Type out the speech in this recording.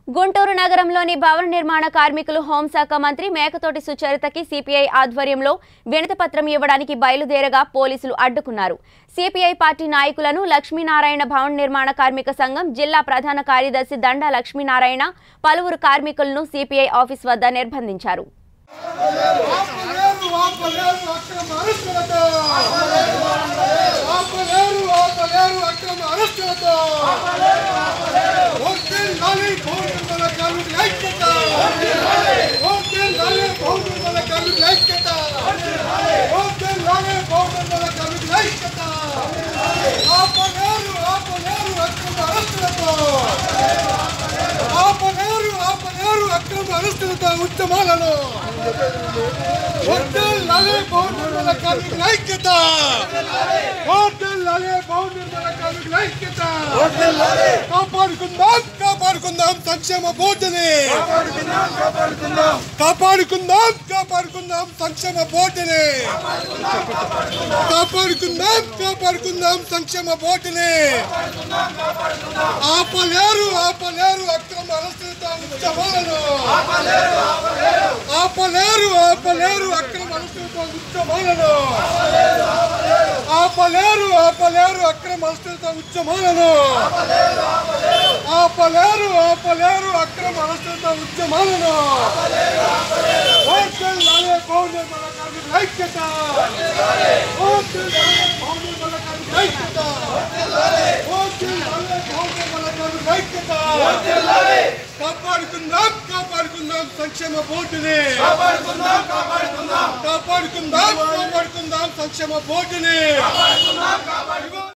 గుంటూరు నగరంలోని భవన నిర్మాణ కార్మికులు హోంశాఖ మంత్రి మేకతోటి సుచరితకి సిపిఐ ఆధ్వర్యంలో వినతిపత్రం ఇవ్వడానికి బయలుదేరగా పోలీసులు అడ్డుకున్నారు సిపిఐ పార్టీ నాయకులను లక్ష్మీనారాయణ భవన నిర్మాణ కార్మిక సంఘం జిల్లా ప్రధాన కార్యదర్శి దండా లక్ష్మీనారాయణ పలువురు కార్మికులను సిపిఐ ఆఫీస్ వద్ద నిర్బంధించారు ఆపలేరు ఆపలేరు అక్రమ అరెస్టులతో ఆపలేరు ఆపలేరు అక్రమ అరెస్టులతో హోటల్ లాలి పౌర్ణమల కార్మికుల ఐక్యత హోటల్ లాలి పౌర్ణమల కార్మికుల ఐక్యత హోటల్ లాలి పౌర్ణమల కార్మికుల ఐక్యత ఆపలేరు ఆపలేరు అక్రమ అరెస్టులతో ఆపలేరు ఆపలేరు అక్రమ అరెస్టులతో ఉద్యమాలను హోటల్ లాలే పౌర్ణమల కార్మికుల ఐక్యత హోటల్ లాలే పౌర్ణమల కార్మికుల ఐక్యత కాపాడుకుందాం కాపాడుకుందాం సంక్షేమ బోర్డుని కాపాడుకుందాం కాపాడుకుందాం సంక్షేమ బోర్డుని కాపాడుకుందాం కాపాడుకుందాం సంక్షేమ బోర్డుని ఆపలేరు ఆపలేరు అక్రమ అరెస్టులతో ఉద్యమాలను ఆపలేరు ఆపలేరు అక్రమ అరెస్టులతో ఉద్యమాలను ఆపలేరు ఆపలేరు అక్రమ అరెస్టులతో ఉద్యమాలను ఆపలేరు ఆపలేరు అక్రమ అరెస్టులతో ఉద్యమాలను హోటల్ లాలే పౌర్ణమల కార్మికుల ఐక్యత హోటల్ లాలే పౌర్ణమల కార్మికుల ఐక్యత హోటల్ లాలే పౌర్ణమల కార్మికుల ఐక్యత కాపాడుకుందాం కాపాడుకుందాం సంక్షేమ బోర్డుని కాపాడుకుందాం కాపాడుకుందాం కాపాడుకుందాం కాపాడుకుందాం సంక్షేమ బోర్డుని